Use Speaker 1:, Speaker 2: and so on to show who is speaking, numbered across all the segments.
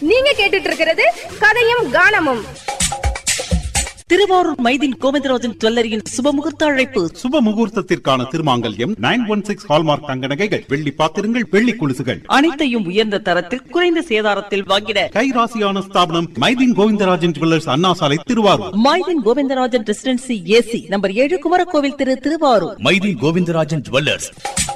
Speaker 1: நீங்க கேட்டுட்டு இருக்கிறது கதையும் கானமும்
Speaker 2: திருவாரூர் மைதின் கோவிந்தராஜன் ஜுவல்லரியின் சுபமுகூர்த்த அழைப்பு
Speaker 3: சுப முகூர்த்தத்திற்கான திருமாங்கல்யம் நைன் ஒன் சிக்ஸ் ஹால்மார்க் தங்க நகைகள் வெள்ளி பாத்திரங்கள் வெள்ளி குலுசுகள்
Speaker 2: அனைத்தையும் உயர்ந்த தரத்தில் குறைந்த சேதாரத்தில் வாங்கிட
Speaker 3: கைராசியான ஸ்தாபனம் Maideen Govindarajan jewellers Anna Salai Thiruvarur
Speaker 2: Maidin Govindarajan residency AC number ஏழு குமரகோவில் திரு திருவாரூர்
Speaker 4: மைதி கோவிந்தராஜன் ஜுவல்லர்ஸ்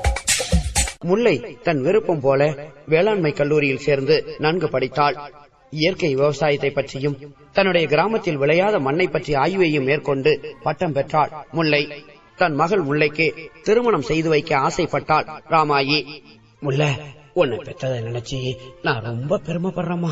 Speaker 5: முல்லை தன் விருப்பம் போல வேளாண்மை கல்லூரியில் சேர்ந்து நன்கு படித்தாள் இயற்கை விவசாயத்தை பற்றியும் தன்னுடைய கிராமத்தில் விளையாத மண்ணை பற்றி ஆய்வையும் மேற்கொண்டு பட்டம் பெற்றாள் முல்லை தன் மகள் முல்லைக்கு திருமணம் செய்து வைக்க ஆசைப்பட்டாள் ராமாயி முல்லை உன்னை பெற்றதை நினைச்சு நான் ரொம்ப பெருமைப்படுறேம்மா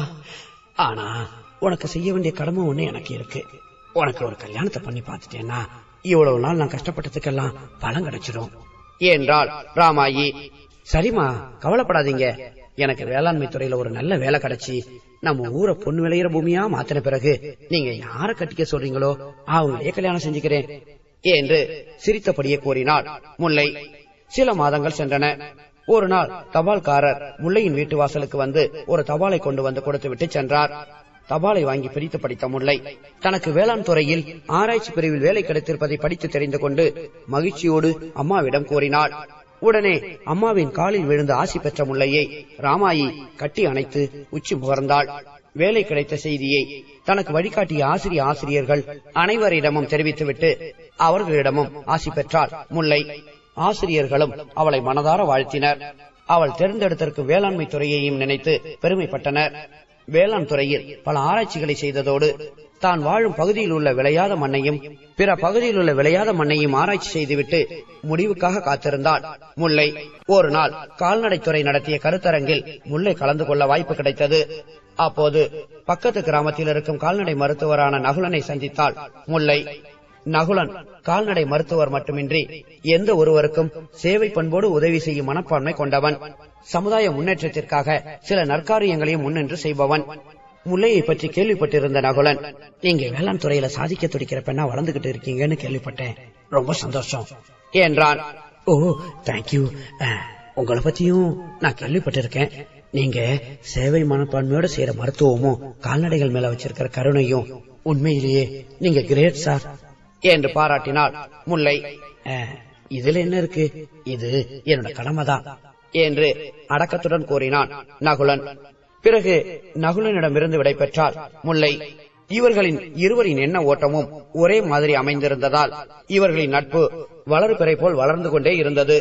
Speaker 5: ஆனா உனக்கு செய்ய வேண்டிய கடமை ஒண்ணு எனக்கு இருக்கு உனக்கு ஒரு கல்யாணத்தை பண்ணி பார்த்துட்டேன்னா இவ்வளவு நாள் நான் கஷ்டப்பட்டதுக்கெல்லாம் பலன் கிடைச்சிடும் என்றாள் ராமாயி சரிம்மா கவலைப்படாதீங்க எனக்கு வேளாண்மை துறையில ஒரு நல்ல வேலை கிடைச்சி நம்ம ஊரை பொண்ணு விளையிற பூமியா மாத்தின பிறகு நீங்க யார கட்டிக்க சொல்றீங்களோ அவங்களே கல்யாணம் செஞ்சுக்கிறேன் என்று சிரித்தபடியே கூறினாள் முல்லை சில மாதங்கள் சென்றன ஒரு நாள் தபால்காரர் முல்லையின் வீட்டு வாசலுக்கு வந்து ஒரு தபாலை கொண்டு வந்து கொடுத்து விட்டு சென்றார் தபாலை வாங்கி பிரித்து படித்த முல்லை தனக்கு வேளாண் துறையில் ஆராய்ச்சி பிரிவில் வேலை கிடைத்திருப்பதை படித்து தெரிந்து கொண்டு மகிழ்ச்சியோடு அம்மாவிடம் கூறினாள் உடனே அம்மாவின் காலில் விழுந்து ஆசி பெற்ற முல்லையை ராமாயி கட்டி அணைத்து உச்சி முகர்ந்தாள் வேலை கிடைத்த செய்தியை தனக்கு வழிகாட்டிய ஆசிரிய ஆசிரியர்கள் அனைவரிடமும் தெரிவித்துவிட்டு அவர்களிடமும் ஆசி பெற்றாள் முல்லை ஆசிரியர்களும் அவளை மனதார வாழ்த்தினர் அவள் தேர்ந்தெடுத்திருக்கும் வேளாண்மை துறையையும் நினைத்து பெருமைப்பட்டனர் வேளாண் துறையில் பல ஆராய்ச்சிகளை செய்ததோடு தான் வாழும் பகுதியில் உள்ள விளையாத மண்ணையும் பிற பகுதியில் உள்ள விளையாத மண்ணையும் ஆராய்ச்சி செய்துவிட்டு முடிவுக்காக காத்திருந்தாள் முல்லை ஒரு நாள் கால்நடைத்துறை நடத்திய கருத்தரங்கில் முல்லை கலந்து கொள்ள வாய்ப்பு கிடைத்தது அப்போது பக்கத்து கிராமத்தில் இருக்கும் கால்நடை மருத்துவரான நகுலனை சந்தித்தாள் முல்லை நகுலன் கால்நடை மருத்துவர் மட்டுமின்றி எந்த ஒருவருக்கும் சேவை பண்போடு உதவி செய்யும் மனப்பான்மை கொண்டவன் சமுதாய முன்னேற்றத்திற்காக சில நற்காரியங்களையும் முன்னின்று செய்பவன் முல்லையை பற்றி கேள்விப்பட்டிருந்த நகுலன் நீங்க வேளாண் துறையில சாதிக்க துடிக்கிற பெண்ணா வளர்ந்துகிட்டு இருக்கீங்கன்னு கேள்விப்பட்டேன் ரொம்ப சந்தோஷம் என்றான் ஓ தேங்க்யூ உங்களை பத்தியும் நான் கேள்விப்பட்டிருக்கேன் நீங்க சேவை மனப்பான்மையோட செய்யற மருத்துவமும் கால்நடைகள் மேல வச்சிருக்கிற கருணையும் உண்மையிலேயே நீங்க கிரேட் சார் என்று பாராட்டினாள் முல்லை "அஹ், இதுல என்ன இருக்கு இது என்னோட கடமைதான் என்று அடக்கத்துடன் கூறினான் நகுலன் பிறகு நகுலனிடமிருந்து விடை பெற்றாள் முல்லை இவர்களின் இருவரின் எண்ண ஓட்டமும் ஒரே மாதிரி அமைந்திருந்ததால் இவர்களின் நட்பு வளர்பிறை போல் வளர்ந்து கொண்டே இருந்தது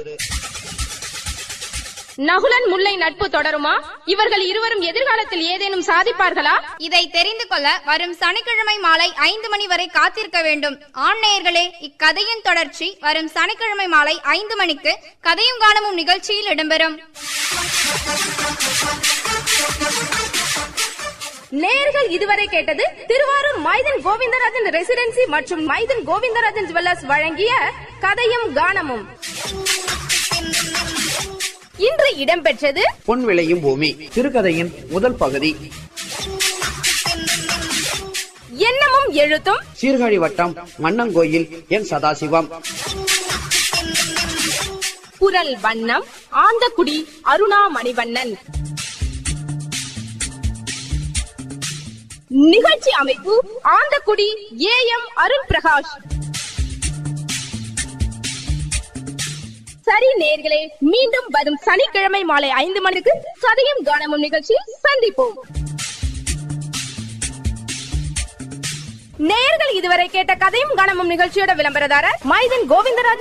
Speaker 1: நகுலன் முல்லை நட்பு தொடருமா இவர்கள் இருவரும் எதிர்காலத்தில் ஏதேனும் சாதிப்பார்களா
Speaker 6: இதை தெரிந்து கொள்ள வரும் சனிக்கிழமை மாலை ஐந்து மணி வரை காத்திருக்க வேண்டும் ஆண் நேயர்களே இக்கதையின் தொடர்ச்சி வரும் சனிக்கிழமை மாலை ஐந்து மணிக்கு கதையும் காணமும் நிகழ்ச்சியில் இடம்பெறும்
Speaker 1: நேயர்கள் இதுவரை கேட்டது திருவாரூர் மைதன் கோவிந்தராஜன் ரெசிடென்சி மற்றும் மைதன் கோவிந்தராஜன் ஜுவல்லர்ஸ் வழங்கிய கதையும் கானமும் இன்று இடம்பெற்றது
Speaker 5: பொன் விளையும் பூமி சிறுகதையின் முதல் பகுதி
Speaker 1: எண்ணமும் எழுத்தும்
Speaker 5: சீர்காழி வட்டம் மன்னங்கோயில் என் சதாசிவம்
Speaker 1: குரல் வண்ணம் ஆந்தக்குடி அருணா மணிவண்ணன் நிகழ்ச்சி அமைப்பு ஆந்தக்குடி ஏ எம் அருண் பிரகாஷ் சரி நேர்களே மீண்டும் வரும் சனிக்கிழமை மாலை ஐந்து மணிக்கு கதையும் கானமும் நிகழ்ச்சியில் சந்திப்போம் நேயர்கள் இதுவரை கேட்ட கதையும் கானமும் நிகழ்ச்சியோட விளம்பரதாரர் மைதன் கோவிந்தராஜன்